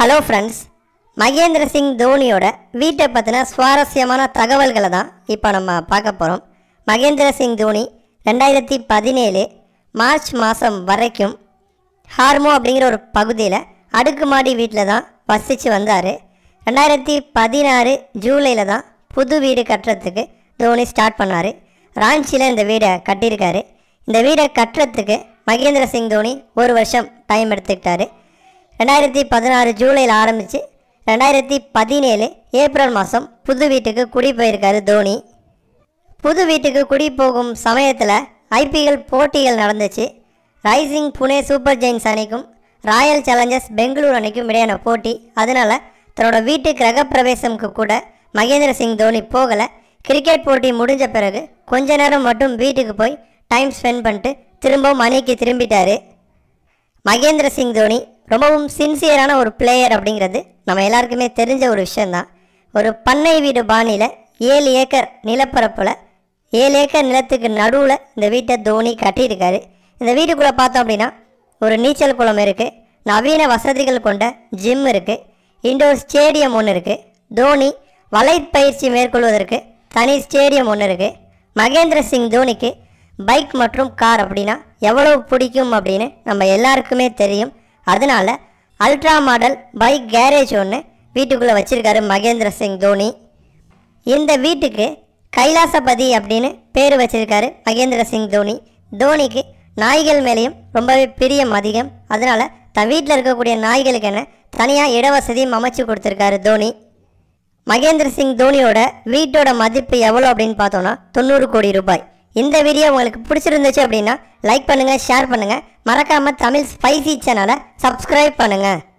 hello friends Mahendra Singh தோனியோட வீட்டை பற்றின சுவாரஸ்யமான தகவல்களை தான் இப்போ நம்ம பார்க்க போகிறோம் மகேந்திர சிங் தோனி ரெண்டாயிரத்தி பதினேழு மார்ச் மாதம் வரைக்கும் ஹார்மோ அப்படிங்கிற ஒரு பகுதியில் அடுக்குமாடி வீட்டில் தான் வசித்து வந்தார் ரெண்டாயிரத்தி பதினாறு ஜூலையில் தான் புது வீடு கட்டுறதுக்கு தோனி ஸ்டார்ட் பண்ணார் ராஞ்சியில் இந்த வீடை கட்டியிருக்காரு இந்த வீடை கட்டுறதுக்கு மகேந்திர சிங் தோனி ஒரு வருஷம் டைம் எடுத்துக்கிட்டாரு ரெண்டாயிரத்தி பதினாறு ஜூலையில் ஆரம்பித்து ரெண்டாயிரத்தி பதினேழு ஏப்ரல் மாதம் புது வீட்டுக்கு குடி போயிருக்காரு தோனி புது வீட்டுக்கு குடி போகும் சமயத்தில் ஐபிஎல் போட்டிகள் நடந்துச்சு ரைசிங் புனே சூப்பர் ஜெயின்ஸ் அணிக்கும் ராயல் சேலஞ்சர்ஸ் பெங்களூர் அணிக்கும் இடையான போட்டி அதனால் தன்னோட வீட்டு கிரகப்பிரவேசம்க்கு கூட மகேந்திர சிங் தோனி போகலை கிரிக்கெட் போட்டி முடிஞ்ச பிறகு கொஞ்ச நேரம் மட்டும் வீட்டுக்கு போய் டைம் ஸ்பெண்ட் பண்ணிட்டு திரும்பவும் அணிக்கு திரும்பிட்டாரு மகேந்திர சிங் தோனி ரொம்பவும் சின்சியரான ஒரு பிளேயர் அப்படிங்கிறது நம்ம எல்லாருக்குமே தெரிஞ்ச ஒரு விஷயந்தான் ஒரு பண்ணை வீடு பாணியில் ஏழு ஏக்கர் நிலப்பரப்பில் ஏழு ஏக்கர் நிலத்துக்கு நடுவில் இந்த வீட்டை தோனி கட்டியிருக்காரு இந்த வீட்டுக்குள்ளே பார்த்தோம் அப்படின்னா ஒரு நீச்சல் குளம் இருக்குது நவீன வசதிகள் கொண்ட ஜிம் இருக்குது இண்டோர் ஸ்டேடியம் ஒன்று இருக்குது தோனி வலைப்பயிற்சி மேற்கொள்வதற்கு தனி ஸ்டேடியம் ஒன்று இருக்குது மகேந்திர சிங் தோனிக்கு பைக் மற்றும் கார் அப்படின்னா எவ்வளவு பிடிக்கும் அப்படின்னு நம்ம எல்லாருக்குமே தெரியும் அதனால அல்ட்ரா மாடல் பைக் கேரேஜ் ஒன்று வீட்டுக்குள்ளே வச்சிருக்காரு மகேந்திர சிங் தோனி இந்த வீட்டுக்கு கைலாசபதி அப்படின்னு பேர் வச்சிருக்காரு மகேந்திர சிங் தோனி தோனிக்கு நாய்கள் மேலேயும் ரொம்பவே பிரியம் அதிகம் அதனால தன் வீட்டில் இருக்கக்கூடிய நாய்களுக்கு என்ன தனியாக இடவசதியும் அமைச்சு கொடுத்துருக்காரு தோனி மகேந்திர சிங் தோனியோட வீட்டோட மதிப்பு எவ்வளோ அப்படின்னு பார்த்தோன்னா தொண்ணூறு கோடி ரூபாய் இந்த வீடியோ உங்களுக்கு பிடிச்சிருந்துச்சு அப்படின்னா லைக் பண்ணுங்கள் ஷேர் பண்ணுங்கள் மறக்காமல் தமிழ் ஸ்பைசி சேனலை சப்ஸ்கிரைப் பண்ணுங்கள்